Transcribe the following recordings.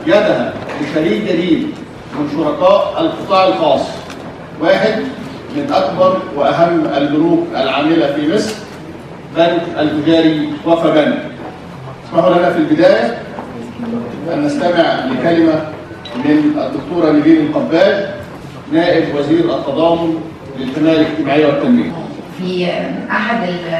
يدها لشريك جديد من شركاء القطاع الخاص واحد من اكبر واهم البنوك العامله في مصر بنك التجاري وفا بنك اسمحوا لنا في البدايه ان نستمع لكلمه من الدكتوره نيفين القباج نائب وزير التضامن للحمايه الاجتماعيه والتنميه في احد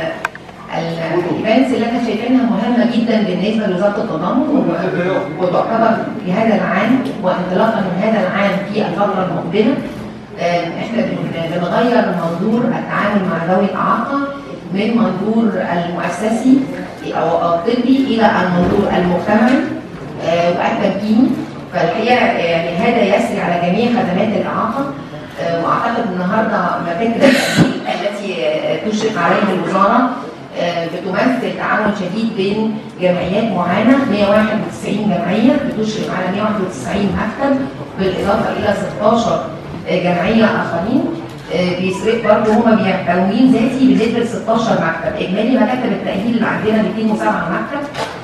الايفنتس اللي احنا شايفينها مهمه جدا بالنسبه لوزاره التضامن وتعتبر في هذا العام وانطلاقا من هذا العام في الفتره المقبله احنا بنغير منظور التعامل مع ذوي الاعاقه من منظور المؤسسي او الطبي الى المنظور المجتمعي والتمكيني فالحقيقه يعني هذا يسري على جميع خدمات الاعاقه واعتقد النهارده مكاتب التاهيل التي تشرف عليها الوزاره بتمثل تعاون شديد بين جمعيات معينه 191 جمعيه بتشرف على 191 مكتب بالاضافه الى 16 جمعيه اخرين بيسرق برضه هم تمويل ذاتي بنسبه 16 مكتب اجمالي مكاتب التاهيل اللي عندنا 207 مكتب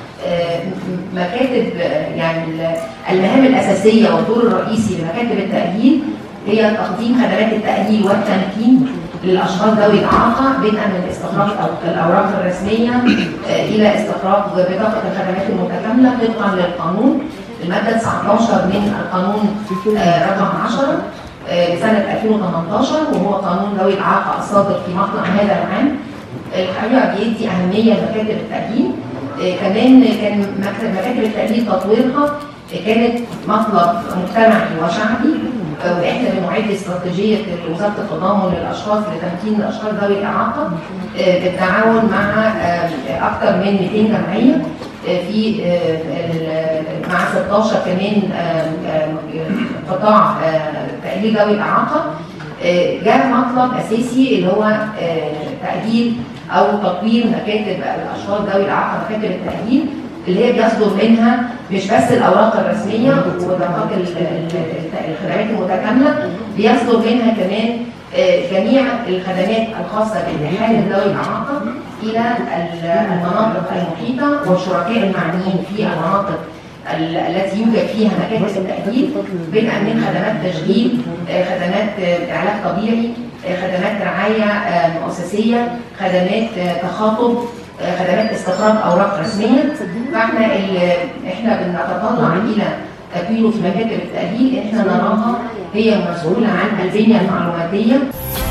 مكاتب يعني المهام الاساسيه والدور الرئيسي لمكاتب التاهيل هي تقديم خدمات التاهيل والتمكين للاشخاص ذوي الاعاقه بدءا من استخراج الاوراق الرسميه الى استخراج بطاقه الخدمات المتكامله طبقا للقانون الماده 19 من القانون رقم 10 لسنه 2018 وهو قانون ذوي الاعاقه الصادر في مطلع هذا العام الحقيقه بيدي اهميه لمكاتب التاهيل كمان كان مكتب مكاتب التاهيل تطويرها كانت مطلب مجتمعي وشعبي واحنا بنعد استراتيجيه وزاره التضامن للاشخاص لتمكين الاشخاص ذوي الاعاقه بالتعاون مع اكثر من 200 جمعيه في مع 16 كمان قطاع تاهيل ذوي الاعاقه جاء مطلب اساسي اللي هو تاهيل او تطوير مكاتب الاشخاص ذوي الاعاقه مكاتب التاهيل اللي هي بيصدر منها مش بس الاوراق الرسميه ودقائق الخدمات المتكامله بيصدر منها كمان جميع الخدمات الخاصه بالحاله ذوي الاعاقه الى المناطق المحيطه والشركاء المعنيين في المناطق التي يوجد فيها مكاتب التأهيل بدءا من خدمات تشغيل خدمات علاج طبيعي خدمات رعاية مؤسسية خدمات تخاطب خدمات استخراج اوراق رسميه فاحنا احنا بنتطلع الى تكوينه في مكاتب التاهيل احنا نراها هي مسؤوله عن البنيه المعلوماتيه